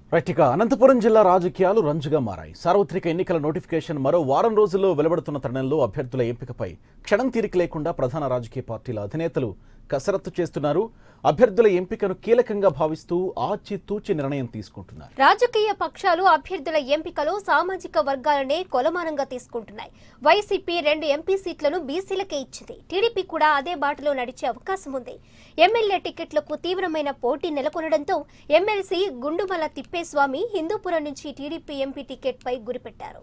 right ఇక అనంతపురం జిల్లా రాజకీయాలు రంజుగా మారాయి సార్వత్రిక ఎన్నికల నోటిఫికేషన్ మరో వారం రోజుల్లో వెలువడుతున్న తరుణంలో అభ్యర్థుల ఎంపికపై క్షణం తీరిక లేకుండా ప్రధాన రాజకీయ పార్టీల అధినేతలు కసరత్తు చేస్తున్నారు అభ్యర్థుల ఎంపికను కీలకంగా భావిస్తూ ఆచితూచి నిర్ణయం తీసుకుంటున్నారు రాజకీయ పక్షాలు అభ్యర్థుల ఎంపికలో సామాజిక వర్గాలనే కొలమానంగా తీసుకుంటున్నాయి వైసీపీ రెండు ఎంపీ సీట్లను బీసీలకే ఇచ్చింది టీడీపీ కూడా అదే బాటలో నడిచే అవకాశం ఉంది ఎమ్మెల్యే టికెట్లకు తీవ్రమైన పోటీ నెలకొనడంతో ఎమ్మెల్సీ గుండుమల తిప్పేస్వామి హిందూపురం నుంచి టీడీపీ ఎంపీ టికెట్పై గురిపెట్టారు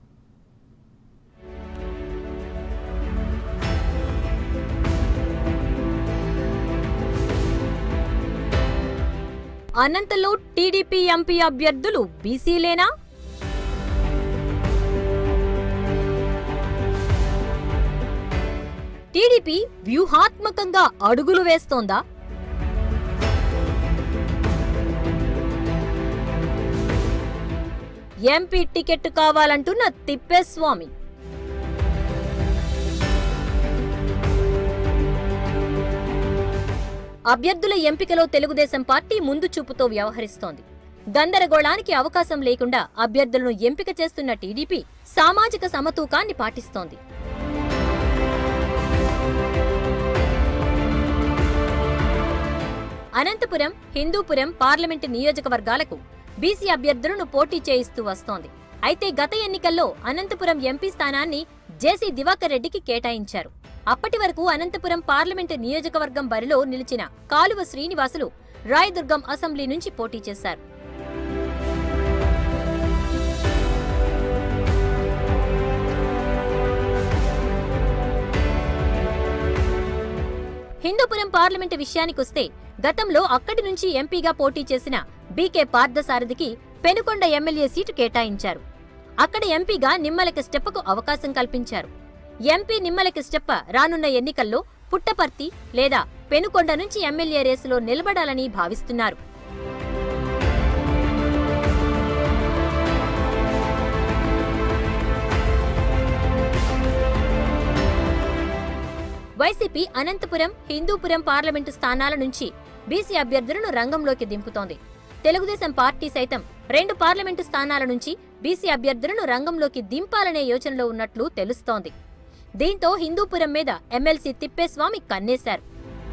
అనంతలో టీడీపీ ఎంపీ అభ్యర్థులు బీసీలేనా టీడీపీ వ్యూహాత్మకంగా అడుగులు వేస్తోందా ఎంపీ టికెట్ కావాలంటున్న తిప్పేస్వామి అభ్యర్థుల ఎంపికలో తెలుగుదేశం పార్టీ ముందు చూపుతో వ్యవహరిస్తోంది గందరగోళానికి అవకాశం లేకుండా అభ్యర్థులను ఎంపిక చేస్తున్న టీడీపీ సామాజిక సమతూకాన్ని పాటిస్తోంది అనంతపురం హిందూపురం పార్లమెంటు నియోజకవర్గాలకు బీసీ అభ్యర్థులను పోటీ చేయిస్తూ వస్తోంది అయితే గత ఎన్నికల్లో అనంతపురం ఎంపీ స్థానాన్ని జేసీ దివాకర్ రెడ్డికి కేటాయించారు అప్పటి వరకు అనంతపురం పార్లమెంటు నియోజకవర్గం బరిలో నిలిచిన కాలువ శ్రీనివాసులు రాయదుర్గం అసెంబ్లీ నుంచి పోటీ చేశారు హిందూపురం పార్లమెంటు విషయానికొస్తే గతంలో అక్కడి నుంచి ఎంపీగా పోటీ చేసిన బీకే పార్థసారథికి పెనుకొండ ఎమ్మెల్యే సీటు కేటాయించారు అక్కడ ఎంపీగా నిమ్మల కిష్టప్పకు అవకాశం కల్పించారు ఎంపీ నిమ్మల కిష్టప్ప రానున్న ఎన్నికల్లో పుట్టపర్తి లేదా పెనుకొండ నుంచి ఎమ్మెల్యే రేసులో నిలబడాలని భావిస్తున్నారు వైసీపీ అనంతపురం హిందూపురం పార్లమెంటు స్థానాల నుంచి బీసీ అభ్యర్థులను రంగంలోకి దింపుతోంది తెలుగుదేశం పార్టీ సైతం రెండు పార్లమెంటు స్థానాల నుంచి బీసీ అభ్యర్థులను రంగంలోకి దింపాలనే యోచనలో ఉన్నట్లు తెలుస్తోంది దీంతో హిందూపురం మీద ఎమ్మెల్సీ తిప్పేస్వామి కన్నేశారు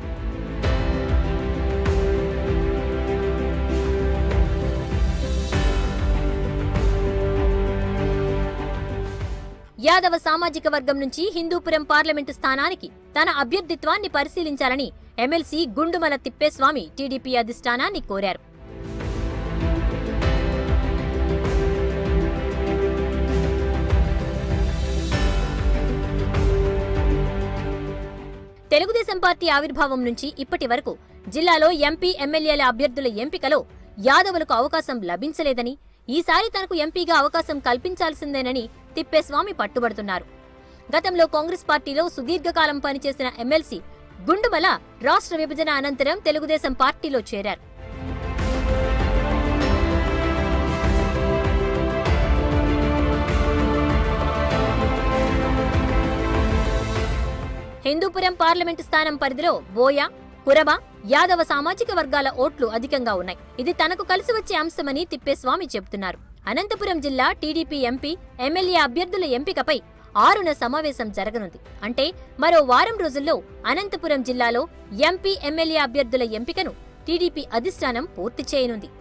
యాదవ సామాజిక వర్గం నుంచి హిందూపురం పార్లమెంటు స్థానానికి తన అభ్యర్థిత్వాన్ని పరిశీలించాలని ఎమ్మెల్సీ గుండుమల తిప్పేస్వామి టీడీపీ అధిష్టానాన్ని కోరారు తెలుగుదేశం పార్టీ ఆవిర్భావం నుంచి ఇప్పటి వరకు జిల్లాలో ఎంపీ ఎమ్మెల్యేల అభ్యర్థుల ఎంపికలో యాదవులకు అవకాశం లభించలేదని ఈసారి తనకు ఎంపీగా అవకాశం కల్పించాల్సిందేనని తిప్పేస్వామి పట్టుబడుతున్నారు గతంలో కాంగ్రెస్ పార్టీలో సుదీర్ఘకాలం పనిచేసిన ఎమ్మెల్సీ గుండుమల రాష్ట్ర విభజన అనంతరం తెలుగుదేశం పార్టీలో చేరారు హిందూపురం పార్లమెంటు స్థానం పరిధిలో బోయ కురబ యాదవ సామాజిక వర్గాల ఓట్లు అధికంగా ఉన్నాయి ఇది తనకు కలిసి వచ్చే అంశమని తిప్పేస్వామి చెబుతున్నారు అనంతపురం జిల్లా టీడీపీ ఎంపీ ఎమ్మెల్యే అభ్యర్థుల ఎంపికపై ఆరున సమావేశం జరగనుంది అంటే మరో వారం రోజుల్లో అనంతపురం జిల్లాలో ఎంపీ ఎమ్మెల్యే అభ్యర్థుల ఎంపికను టీడీపీ అధిష్టానం పూర్తి చేయనుంది